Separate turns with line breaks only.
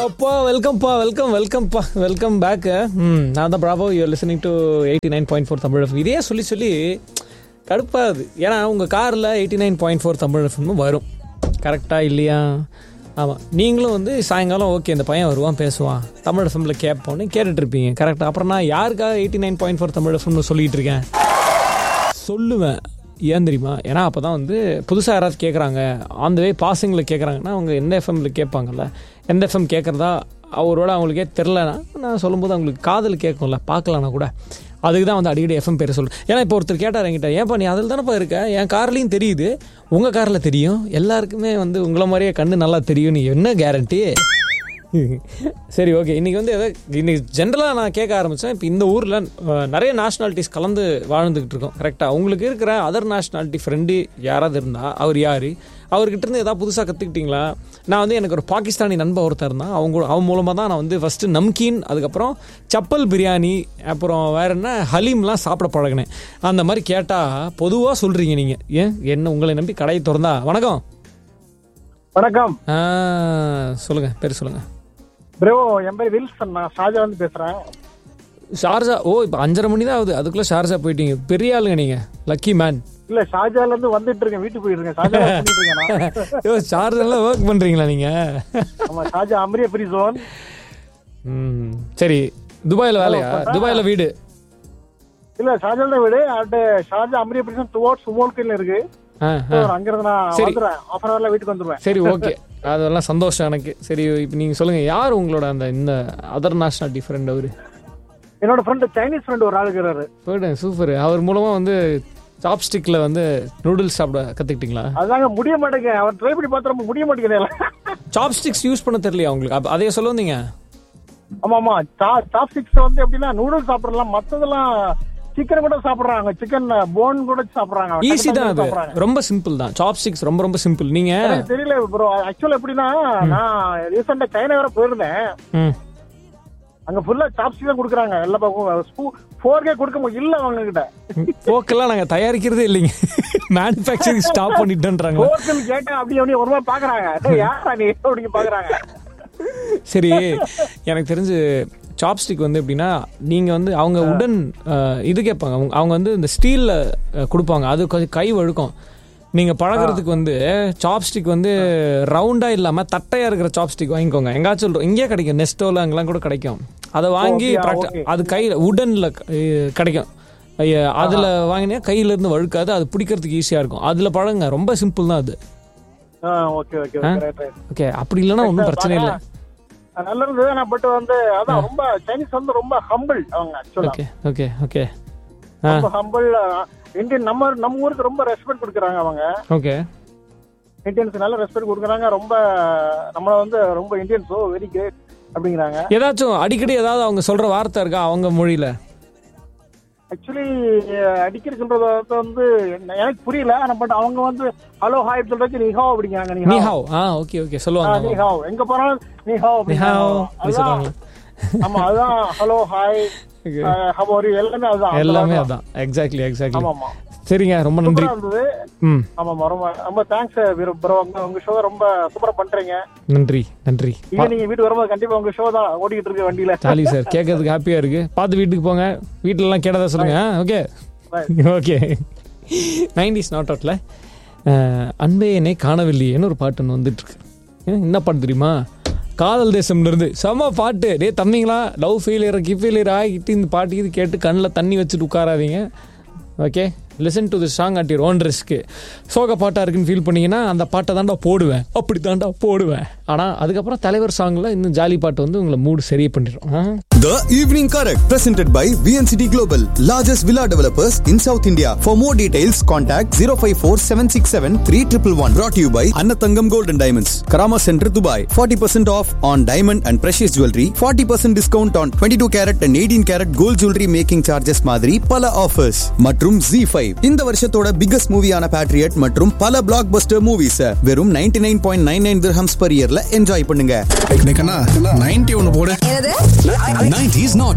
அப்பா வெல்கம்ப்பா வெல்கம் வெல்கம்ப்பா வெல்கம் பேக் ம் நான் தான் ப்ராபோ your listening to eighty nine point four Tamil FM இதே சொல்லி சொல்லி கடுப்பாகுது ஏன்னா உங்கள் காரில் eighty nine point four Tamil FM வரும் கரெக்டாக இல்லையா ஆமாம் நீங்களும் வந்து சாயங்காலம் ஓகே இந்த பையன் வருவான் பேசுவான் தமிழ் எஃப்எம்ல கேட்போன்னு கேட்டுட்டு இருப்பீங்க கரெக்டாக அப்புறம் நான் யாருக்காக eighty nine point four Tamil எஃப்எம்னு சொல்லிட்டு இருக்கேன் சொல்லுவேன் ஏன் தெரியுமா ஏன்னா அப்போ தான் வந்து புதுசாக யாராவது கேட்குறாங்க அந்த வே பாசிங்கில் கேட்குறாங்கன்னா அவங்க எந்த எஃப்எம்ல கேட்பாங்கல்ல எந்த எஃப்எம் கேட்குறதா அவரோட அவங்களுக்கே தெரிலனா நான் சொல்லும்போது அவங்களுக்கு காதல் கேட்கும்ல பார்க்கலனா கூட அதுக்கு தான் வந்து அடிக்கடி எஃப்எம் பேர் சொல்கிறேன் ஏன்னா இப்போ ஒருத்தர் கேட்டார் என்கிட்ட ஏன்ப்பா நீ அதில் தானேப்பா இருக்க என் கார்லேயும் தெரியுது உங்கள் காரில் தெரியும் எல்லாருக்குமே வந்து உங்களை மாதிரியே கண்ணு நல்லா தெரியும் நீ என்ன கேரண்டி சரி ஓகே இன்றைக்கி வந்து எதை இன்றைக்கி ஜென்ரலாக நான் கேட்க ஆரம்பித்தேன் இப்போ இந்த ஊரில் நிறைய நேஷ்னாலிட்டிஸ் கலந்து வாழ்ந்துக்கிட்டு இருக்கோம் கரெக்டாக உங்களுக்கு இருக்கிற அதர் நேஷ்னாலிட்டி ஃப்ரெண்டு யாராவது இருந்தால் அவர் யார் அவர்கிட்ட இருந்து ஏதாவது புதுசாக கற்றுக்கிட்டீங்களா நான் வந்து எனக்கு ஒரு பாகிஸ்தானி நண்பன் ஒருத்தர் இருந்தான் அவங்க அவன் மூலமாக தான் நான் வந்து ஃபஸ்ட்டு நம்கீன் அதுக்கப்புறம் சப்பல் பிரியாணி அப்புறம் வேற என்ன ஹலீம்லாம் சாப்பிட பழகினேன் அந்த மாதிரி கேட்டால் பொதுவாக சொல்கிறீங்க நீங்கள் ஏன் என்ன உங்களை நம்பி கடையை திறந்தா வணக்கம்
வணக்கம்
சொல்லுங்கள் பேர் சொல்லுங்கள்
ப்ரோ என் பேர் வில்சன் நான் ஷாஜா வந்து பேசுறேன்
ஷார்ஜா ஓ இப்போ அஞ்சரை மணி தான் ஆகுது அதுக்குள்ளே ஷார்ஜா போயிட்டீங்க பெரிய ஆளுங்க நீங்கள் லக்கி மேன்
இல்ல ஷாஜால இருந்து வந்துட்டு இருக்கேன் வீட்டுக்கு போயிட்டு இருக்கேன் ஷாஜா பண்ணிட்டு இருக்கேன் நான்.
ஐயோ ஷார்ஜாலாம் ஒர்க் பண்ணுறீங்களா நீங்கள்
ஆமா ஷாஜா அமரிய ஃப்ரீ ஜோன்
ம் சரி துபாயில் வேலையா துபாயில் வீடு
இல்ல ஷாஜால தான் வீடு அண்ட் ஷாஜா அமரிய ஃப்ரீ ஜோன் டுவோர்ட்ஸ் சுமோல்கில் இருக்கு
ஆ
So, அங்கிருந்து நான்
சரி.
வந்துடுவேன் ஆஃப் அன் ஹவர்ல வீட்டுக்கு வந்துருவேன்
சரி ஓகே அதெல்லாம் சந்தோஷம் எனக்கு சரி இப்போ நீங்கள் சொல்லுங்கள் யார் உங்களோட அந்த இந்த அதர் நேஷனாலிட்டி ஃப்ரெண்ட் அவர்
என்னோட ஃப்ரெண்ட் சைனீஸ் ஃப்ரெண்ட் ஒரு ஆள் இருக்கிறாரு
போயிட்டேன் சூப்பர் அவர் மூலமாக வந்து சாப்ஸ்டிக்கில் வந்து நூடுல்ஸ் சாப்பிட கற்றுக்கிட்டீங்களா
அதாங்க முடிய மாட்டேங்க அவர் ட்ரை பண்ணி பார்த்தா ரொம்ப முடிய மாட்டேங்குது
சாப்ஸ்டிக்ஸ் யூஸ் பண்ண தெரியலையா உங்களுக்கு அப்போ அதையே சொல்ல வந்தீங்க
ஆமா ஆமா சாப் சிக்ஸ் வந்து எப்படின்னா நூடுல்ஸ் சாப்பிடலாம் மத்ததெல்லாம் சிக்கன் கூட சாப்பிடுறாங்க சிக்கன் போன் கூட சாப்பிடுறாங்க
ஈஸி தான் அது
சாப்பிடுறாங்க
ரொம்ப சிம்பிள் தான் சாப்ஸ்டிக்ஸ் ரொம்ப ரொம்ப சிம்பிள் நீங்கள்
எனக்கு தெரியல ப்ரோ ஆக்சுவலா எப்படின்னா நான் ரீசெண்டா சைனா வேற போயிருந்தேன்
ம்
அங்க ஃபுல்லா சாப்ஸ்டிக் தான் கொடுக்குறாங்க எல்லா பக்கம் ஃபோர் கே கொடுக்க முடியும் இல்ல அவங்க கிட்ட
போக்கெல்லாம் நாங்கள் தயாரிக்கிறதே இல்லைங்க மேனுஃபேக்சரிங் ஸ்டாப் பண்ணிட்டோன்றாங்க
ஃபோர்க்கில் கேட்டேன் அப்படி அப்படி ஒரு மாதிரி பாக்குறாங்க "டேய், யாரா நீ அப்படின்னு பாக்குறாங்க
சரி எனக்கு தெரிஞ்சு சாப்ஸ்டிக் வந்து எப்படின்னா நீங்கள் வந்து அவங்க உடன் அஹ், இது கேட்பாங்க அவங்க அவங்க வந்து இந்த ஸ்டீலில் கொடுப்பாங்க அது கொஞ்சம் கை வழுக்கும் நீங்கள் பழகுறதுக்கு வந்து சாப்ஸ்டிக் வந்து ரவுண்டாக இல்லாமல் தட்டையாக இருக்கிற சாப்ஸ்டிக் வாங்கிக்கோங்க எங்காச்சும் ஒரு- இங்கேயே கிடைக்கும் நெஸ்டோவில் அங்கெல்லாம் கூட கிடைக்கும் அதை வாங்கி
Okay,
practi-
okay.
அது கையில் உடனில் கிடைக்கும் ஐய- அதுல வாங்கினா கையில இருந்து வழுக்காது அது பிடிக்கிறதுக்கு ஈஸியா இருக்கும் அதுல பழங்க ரொம்ப சிம்பிள் தான் அது
okay okay okay right right
okay அப்படி இல்லைன்னா ஒன்றும் பிரச்சனை இல்லை
நல்லா இருந்தது ஆனா பட் வந்து அதான் ரொம்ப சைனீஸ் வந்து ரொம்ப ஹம்பிள் அவங்க ஆக்சுவலா
ஓகே ஓகே ஓகே
ரொம்ப ஹம்பிள் இந்தியன் நம்ம நம்ம ஊருக்கு ரொம்ப ரெஸ்பெக்ட் கொடுக்குறாங்க அவங்க
ஓகே
இந்தியன்ஸ் நல்ல ரெஸ்பெக்ட் கொடுக்குறாங்க ரொம்ப நம்மள வந்து ரொம்ப இந்தியன்ஸ் வெரி கிரேட் அப்படிங்கிறாங்க
ஏதாச்சும் அடிக்கடி ஏதாவது அவங்க சொல்ற வார்த்தை இருக்கா அவங்க மொழியில
ஆக்சுவலி அடிக்கடி சொல்றது வந்து என்ன- எனக்கு புரியல ஆனா பட் அவங்க வந்து ஹலோ ஹாய் சொல்றதுக்கு நீ ஹாவ் அப்படிங்கிறாங்க நீ
நீ
ஹாவ்
ஹாவ் ஆ ஓகே ஓகே
ஆ,
சொல்லுவாங்க
நீ ஹாவ் எங்க போனாலும் நீ ஹாவ்
நீ ஹாவ்
அப்படிங்கிறாங்க.
அப்படி
அதுதான்
சொல்லுவாங்க
ஆமா அதுதான் hello hi
Okay.
How are you எல்லாமே அதுதான்
எல்லாமே
அதுதான்.
அதான் எக்ஸாக்ட்லி எக்ஸாக்ட்லி
ஆமா ஆமா
சரிங்க ரொம்ப நன்றி
சூப்பரா இருந்தது
ம்
ஆமா ரொம்ப ரொம்ப தேங்க்ஸ் ப்ரோ உங்க உங்க ஷோ ரொம்ப சூப்பரா பண்றீங்க
நன்றி நன்றி
இது நீங்க வீட்டுக்கு வரும்போது கண்டிப்பா உங்க ஷோ தான் ஓடிக்கிட்டு இருக்கு வண்டியில
சாலி சார் கேட்கறதுக்கு ஹாப்பியா இருக்கு பார்த்து வீட்டுக்கு போங்க வீட்டுல எல்லாம் கேட்டதா சொல்லுங்க ஓகே ஓகே நைன்டிஸ் நாட் அவுட்ல அன்பே என்னை காணவில்லையேன்னு ஒரு பாட்டு ஒன்று வந்துட்டு இருக்கு ஏன், என்ன பாட்டு தெரியுமா காதல் தேசம்ல இருந்து செம பாட்டு டே தம்பிங்களா லவ் ஃபெயிலியர் கி ஃபெயிலியர் ஆகிட்டு இந்த பாட்டு இது கேட்டு கண்ணில் தண்ணி வச்சுட்டு உட்காராதீங்க okay listen to the song at your own risk சோக பாட்டாக இருக்குன்னு ஃபீல் பண்ணீங்கன்னா அந்த பாட்டை தாண்டா போடுவேன் அப்படி தாண்டா போடுவேன் ஆனால் அதுக்கப்புறம் தலைவர் சாங்கில் இன்னும் ஜாலி பாட்டு வந்து உங்களை மூடு சரி பண்ணிடும் ஆ
The Evening Correct, presented by VNCT Global, largest villa developers in South India. For more details, contact 054 767 3111. Brought to you by Annatangam Gold and Diamonds, Karama Center, Dubai. 40% off on diamond and precious jewelry. 40% discount on 22 carat and 18 carat gold jewelry making charges மாதிரி பல offers மற்றும் Z5 இந்த வருஷத்தோட biggest மூவியான Patriot மற்றும் பல black Bastar movies வெறும் 99.99 nine point nine nine dirhams per இயர்ல enjoy பண்ணுங்க
நைன்டி ஒன்னு போடு
என்னது
90s not